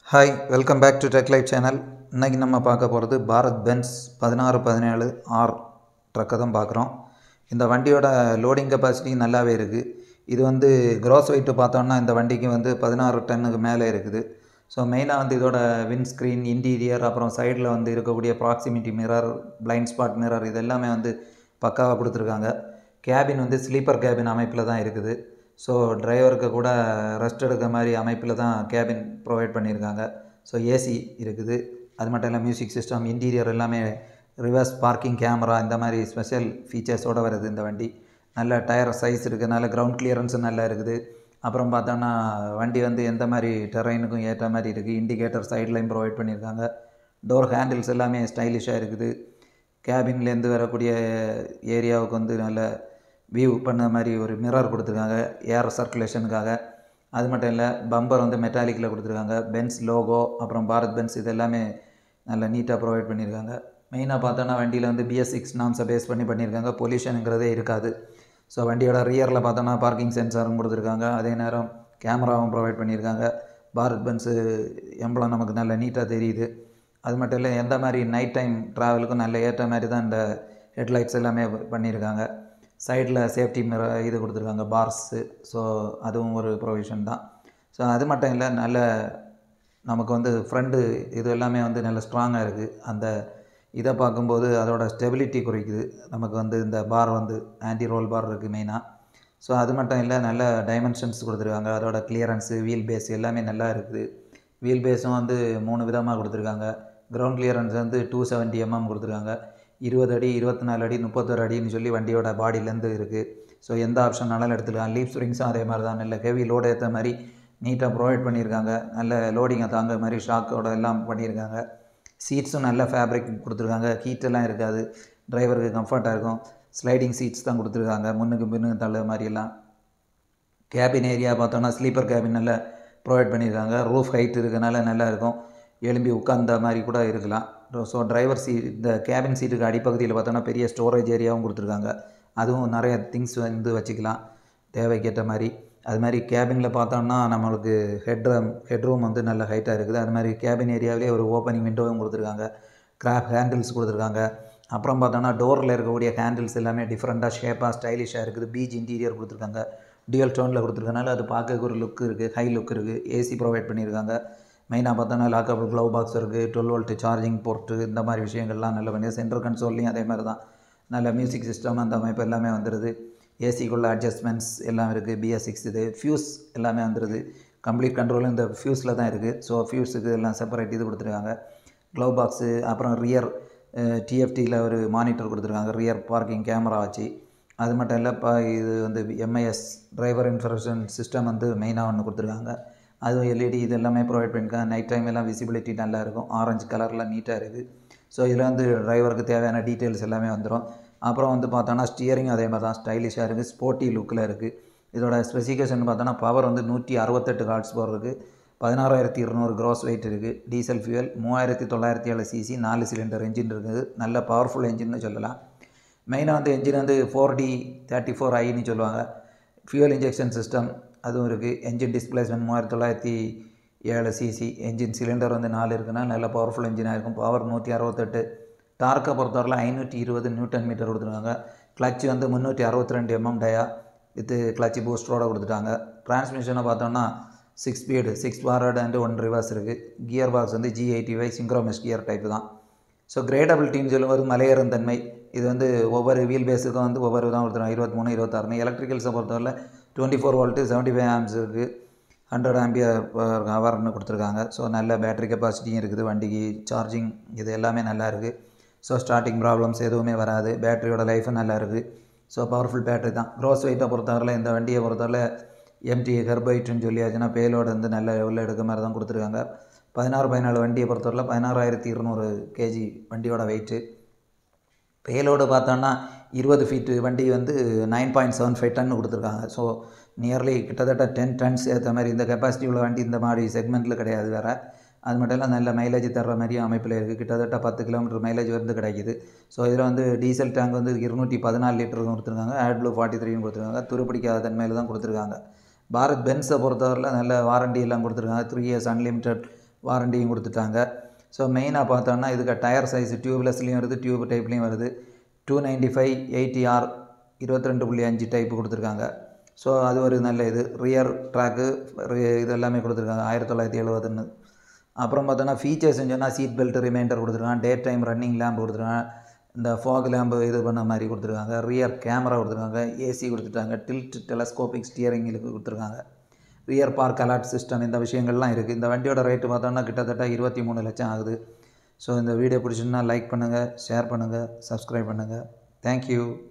hi welcome back to tech life channel இன்றைக்கி நம்ம பார்க்க போகிறது பாரத் பென்ஸ் பதினாறு பதினேழு ஆர் ட்ரக்கை தான் பார்க்குறோம் இந்த வண்டியோட லோடிங் கெப்பாசிட்டி நல்லாவே இருக்குது இது வந்து க்ராஸ் வெயிட்டு பார்த்தோன்னா இந்த வண்டிக்கு வந்து பதினாறு டன்னுக்கு மேலே இருக்குது ஸோ மெயினாக வந்து இதோட விண்ட் ஸ்க்ரீன் இன்டீரியர் அப்புறம் சைடில் வந்து இருக்கக்கூடிய proximity mirror blind spot mirror இது எல்லாமே வந்து பக்காவாக கொடுத்துருக்காங்க கேபின் வந்து ஸ்லீப்பர் கேபின் அமைப்பில் தான் இருக்குது ஸோ டிரைவருக்கு கூட ரெஸ்ட் எடுக்க மாதிரி அமைப்பில் தான் கேபின் ப்ரொவைட் பண்ணியிருக்காங்க ஸோ ஏசி இருக்குது அது மட்டும் இல்லை மியூசிக் சிஸ்டம் இன்டீரியர் எல்லாமே ரிவர்ஸ் பார்க்கிங் கேமரா இந்த மாதிரி ஸ்பெஷல் ஃபீச்சர்ஸோடு வருது இந்த வண்டி நல்ல டயர் சைஸ் இருக்கிறதுனால கிரவுண்ட் கிளியரன்ஸும் நல்லா இருக்குது அப்புறம் பார்த்தோன்னா வண்டி வந்து எந்த மாதிரி டெரைனுக்கும் ஏற்ற மாதிரி இருக்குது இண்டிகேட்டர் சைட்லையும் ப்ரொவைட் பண்ணியிருக்காங்க டோர் ஹேண்டில்ஸ் எல்லாமே ஸ்டைலிஷாக இருக்குது கேபின்லேருந்து வரக்கூடிய ஏரியாவுக்கு வந்து நல்ல வியூ பண்ண மாதிரி ஒரு மிரர் கொடுத்துருக்காங்க ஏர் சர்க்குலேஷனுக்காக அது மட்டும் இல்லை பம்பர் வந்து மெட்டாலிக்கில் கொடுத்துருக்காங்க பென்ஸ் லோகோ அப்புறம் பாரத் பென்ஸ் இது எல்லாமே நல்ல நீட்டாக ப்ரொவைட் பண்ணியிருக்காங்க மெயினாக பார்த்தோன்னா வண்டியில் வந்து பிஎஸ் சிக்ஸ் நாம்ஸை பேஸ் பண்ணி பண்ணியிருக்காங்க பொல்யூஷனுங்கிறதே இருக்காது ஸோ வண்டியோட ரியரில் பார்த்தோன்னா பார்க்கிங் சென்சாரும் கொடுத்துருக்காங்க அதே நேரம் கேமராவும் ப்ரொவைட் பண்ணியிருக்காங்க பாரத் பென்ஸு எம்பளம் நமக்கு நல்ல நீட்டாக தெரியுது அது மட்டும் இல்லை எந்த மாதிரி நைட் டைம் ட்ராவலுக்கும் நல்ல ஏற்ற மாதிரி தான் இந்த ஹெட்லைட்ஸ் எல்லாமே பண்ணியிருக்காங்க சைடில் சேஃப்டி மிர இது கொடுத்துருக்காங்க பார்ஸு ஸோ அதுவும் ஒரு ப்ரொவிஷன் தான் ஸோ அது மட்டும் இல்லை நல்ல நமக்கு வந்து ஃப்ரண்ட்டு இது எல்லாமே வந்து நல்ல ஸ்ட்ராங்காக இருக்குது அந்த இதை பார்க்கும்போது அதோட ஸ்டெபிலிட்டி குறைக்குது நமக்கு வந்து இந்த பார் வந்து ஆன்டி ரோல் பார் இருக்குது மெயினாக ஸோ அது மட்டும் இல்லை நல்ல டைமென்ஷன்ஸ் கொடுத்துருக்காங்க அதோட கிளியரன்ஸு வீல் பேஸ் எல்லாமே நல்லா இருக்குது வீல் பேஸும் வந்து மூணு விதமாக கொடுத்துருக்காங்க கிரவுண்ட் கிளியரன்ஸ் வந்து டூ செவன்ட்டி எம்எம் கொடுத்துருக்காங்க இருபது அடி இருபத்தி நாலு அடி முப்பத்தொரு அடின்னு சொல்லி வண்டியோட பாடியிலேருந்து இருக்குது ஸோ எந்த ஆப்ஷன்னாலும் எடுத்துக்கலாம் லீப் ஸ்ப்ரிங்ஸும் அதே மாதிரி தான் நல்ல ஹெவி லோடு ஏற்ற மாதிரி நீட்டாக ப்ரொவைட் பண்ணியிருக்காங்க நல்ல லோடிங்கை தாங்க மாதிரி ஷாக்கோட எல்லாம் பண்ணியிருக்காங்க சீட்ஸும் நல்ல ஃபேப்ரிக் கொடுத்துருக்காங்க ஹீட்டெல்லாம் இருக்காது டிரைவருக்கு கம்ஃபர்ட்டாக இருக்கும் ஸ்லைடிங் சீட்ஸ் தான் கொடுத்துருக்காங்க முன்னுக்கு பின்னுக்கு தள்ள மாதிரியெல்லாம் கேபின் ஏரியா பார்த்தோன்னா ஸ்லீப்பர் கேபின் நல்லா ப்ரொவைட் பண்ணியிருக்காங்க ரூஃப் ஹைட் இருக்கனால நல்லா இருக்கும் எலும்பி உட்காந்த மாதிரி கூட இருக்கலாம் ஸோ டிரைவர் சீட் இந்த கேபின் சீட்டுக்கு அடிப்பகுதியில் பார்த்தோன்னா பெரிய ஸ்டோரேஜ் ஏரியாவும் கொடுத்துருக்காங்க அதுவும் நிறைய திங்ஸ் வந்து வச்சுக்கலாம் தேவைக்கேற்ற மாதிரி அது மாதிரி கேபினில் பார்த்தோம்னா நம்மளுக்கு ஹெட் ஹெட் ரூம் வந்து நல்ல ஹைட்டாக இருக்குது அது மாதிரி கேபின் ஏரியாவிலே ஒரு ஓப்பனிங் விண்டோவும் கொடுத்துருக்காங்க கிராப் ஹேண்டில்ஸ் கொடுத்துருக்காங்க அப்புறம் பார்த்தோன்னா டோரில் இருக்கக்கூடிய ஹேண்டில்ஸ் எல்லாமே டிஃப்ரெண்ட்டாக ஷேப்பாக ஸ்டைலிஷாக இருக்குது பீச் இன்டீரியர் கொடுத்துருக்காங்க டியூல் டோனில் கொடுத்துருக்கனால அது பார்க்க ஒரு லுக் இருக்குது ஹை லுக் இருக்குது ஏசி ப்ரொவைட் பண்ணியிருக்காங்க மெயினாக பார்த்தோன்னா லாக்கபிள் க்ளவ் பாக்ஸ் இருக்குது டுவெல் வோல்ட்டு சார்ஜிங் போர்ட்டு இந்த மாதிரி விஷயங்கள்லாம் நல்ல பண்ணி சென்ட்ரல் கன்சோல்லையும் அதே மாதிரி தான் நல்ல மியூசிக் சிஸ்டம் அந்த அமைப்பு எல்லாமே வந்துடுது ஏசிக்குள்ள அட்ஜஸ்ட்மெண்ட்ஸ் எல்லாம் இருக்குது பிஎஸ் சிக்ஸ் இது ஃபியூஸ் எல்லாமே வந்துடுது கம்ப்ளீட் கண்ட்ரோலும் இந்த ஃபியூஸில் தான் இருக்குது ஸோ ஃபியூஸுக்கு எல்லாம் செப்பரேட் இது கொடுத்துருக்காங்க க்ளவ் பாக்ஸு அப்புறம் ரியர் டிஎஃப்டியில் ஒரு மானிட்டர் கொடுத்துருக்காங்க ரியர் பார்க்கிங் கேமரா வச்சு அது மட்டும் இல்லை இப்போ இது வந்து எம்ஐஎஸ் டிரைவர் இன்ஃபர்மேஷன் சிஸ்டம் வந்து மெயினாக ஒன்று கொடுத்துருக்காங்க அதுவும் எல்இடி இது எல்லாமே ப்ரொவைட் பண்ணியிருக்காங்க நைட் டைம் எல்லாம் விசிபிலிட்டி நல்லா இருக்கும் ஆரஞ்சு கலரில் நீட்டாக இருக்குது ஸோ இதில் வந்து டிரைவருக்கு தேவையான டீட்டெயில்ஸ் எல்லாமே வந்துடும் அப்புறம் வந்து பார்த்தோன்னா ஸ்டியரிங் அதே மாதிரி தான் ஸ்டைலிஷாக இருக்குது ஸ்போர்ட்டி லுக்கில் இருக்குது இதோட ஸ்பெசிஃபிகேஷன் பார்த்தோன்னா பவர் வந்து நூற்றி அறுபத்தெட்டு ஹார்ட்ஸ் பவர் இருக்குது பதினாறாயிரத்தி இருநூறு க்ராஸ் வெயிட் இருக்குது டீசல் ஃபியூல் மூவாயிரத்தி தொள்ளாயிரத்தி ஏழு சிசி நாலு சிலிண்டர் என்ஜின் இருக்குது நல்ல பவர்ஃபுல் என்ஜின்னு சொல்லலாம் மெயினாக வந்து என்ஜின் வந்து ஃபோர் டி தேர்ட்டி ஃபோர் ஐன்னு சொல்லுவாங்க ஃபியூல் இன்ஜெக்ஷன் சிஸ்டம் அதுவும் இருக்குது என்ஜின் டிஸ்பிளேஸ்மெண்ட் மூவாயிரத்தி தொள்ளாயிரத்தி ஏழு சிசி என்ஜின் சிலிண்டர் வந்து நாலு இருக்குன்னா நல்ல பவர்ஃபுல் என்ஜினாக இருக்கும் பவர் நூற்றி அறுபத்தெட்டு டார்க்கை பொறுத்தவரையில் ஐநூற்றி இருபது நியூட்டன் மீட்டர் கொடுத்துருக்காங்க கிளச்சு வந்து முந்நூற்றி அறுபத்தி ரெண்டு எம்எம் டயா வித்து கிளச்சு பூஸ்டரோட கொடுத்துட்டாங்க டிரான்ஸ்மிஷனை பார்த்தோன்னா six speed six forward and one reverse இருக்குது கியர் பாக்ஸ் வந்து G eighty five synchromesh gear type தான் ஸோ கிரேடபிலிட்டின்னு சொல்லும்போது மலையேறும் தன்மை இது வந்து ஒவ்வொரு வீல் பேஸுக்கும் வந்து ஒவ்வொரு தான் கொடுத்துருவாங்க இருபத்தி மூணு இருபத்தாறுனு எலக்ட்ரிக்கல்ஸை பொறுத்தவரை twenty four volt seventy five amps இருக்குது ஹண்ட்ரட் ஆம்பியர் ஹவர்னு கொடுத்துருக்காங்க ஸோ நல்ல பேட்டரி கெப்பாசிட்டியும் இருக்குது வண்டிக்கு சார்ஜிங் இது எல்லாமே நல்லா இருக்குது ஸோ ஸ்டார்டிங் ப்ராப்ளம்ஸ் எதுவுமே வராது பேட்டரியோட லைஃபும் நல்லா இருக்குது ஸோ பவர்ஃபுல் பேட்டரி தான் க்ரோஸ் வெயிட்டை பொறுத்தவரையில் இந்த வண்டியை பொறுத்தவரை எம்டி ஹெர்பைட்டுன்னு சொல்லியாச்சுன்னா பேலோடு வந்து நல்ல லெவலில் எடுக்க மாதிரி தான் கொடுத்துருக்காங்க பதினாறு பதினாலு வண்டியை பொறுத்தவரையில் பதினாறாயிரத்தி இருநூறு கேஜி வண்டியோட வெயிட்டு பேலோடு பார்த்தோன்னா இருபது ஃபீட்டு வண்டி வந்து nine point seven five ton கொடுத்துருக்காங்க ஸோ நியர்லி கிட்டத்தட்ட டென் டன்ஸ் ஏற்ற மாதிரி இந்த கெப்பாசிட்டி உள்ள வண்டி இந்த மாதிரி செக்மெண்ட்டில் கிடையாது வேறு அது மட்டும் இல்லை நல்ல மைலேஜ் தர்ற மாதிரியும் அமைப்பில் இருக்குது கிட்டத்தட்ட பத்து கிலோமீட்டர் மைலேஜ் வந்து கிடைக்குது ஸோ இதில் வந்து டீசல் டேங்க் வந்து இருநூற்றி பதினாலு லிட்டர் கொடுத்துருக்காங்க ஆட் ப்ளூ ஃபார்ட்டி த்ரீன்னு கொடுத்துருக்காங்க துருப்பிடிக்காத தன்மையில் தான் கொடுத்துருக்காங்க பாரத் பென்ஸை பொறுத்தவரையில் நல்ல வாரண்டி எல்லாம் கொடுத்துருக்காங்க த்ரீ இயர்ஸ் அன்லிமிட்டட் வாரண்டியும் கொடுத்துட்டாங்க ஸோ மெயினாக பார்த்தோன்னா இதுக்கு டயர் சைஸ் டியூப்லெஸ்லேயும் வருது டியூப் டைப்லேயும் வருது two ninety five eighty R இருபத்தி ரெண்டு புள்ளி அஞ்சு டைப்பு கொடுத்துருக்காங்க ஸோ அது ஒரு நல்ல இது ரியர் ட்ராக்கு இது எல்லாமே கொடுத்துருக்காங்க ஆயிரத்தி தொள்ளாயிரத்தி எழுபதுன்னு அப்புறம் பார்த்தோன்னா ஃபீச்சர்ஸ் சொன்னால் சீட் பெல்ட் ரிமைண்டர் கொடுத்துருக்காங்க டே டைம் ரன்னிங் லேம்ப் கொடுத்துருக்காங்க இந்த ஃபாக் லேம்பு இது பண்ண மாதிரி கொடுத்துருக்காங்க ரியர் கேமரா கொடுத்துருக்காங்க ஏசி கொடுத்துட்டாங்க டில்ட் டெலஸ்கோபிக் ஸ்டியரிங்களுக்கு கொடுத்துருக்காங்க ரியர் பார்க் அலர்ட் சிஸ்டம் இந்த விஷயங்கள்லாம் இருக்குது இந்த வண்டியோட ரேட்டு பார்த்தோன்னா கிட்டத்தட்ட இருபத்தி மூணு லட்சம் ஆகுது ஸோ இந்த வீடியோ பிடிச்சிருந்தா லைக் பண்ணுங்கள் ஷேர் பண்ணுங்கள் சப்ஸ்கிரைப் பண்ணுங்கள் தேங்க்யூ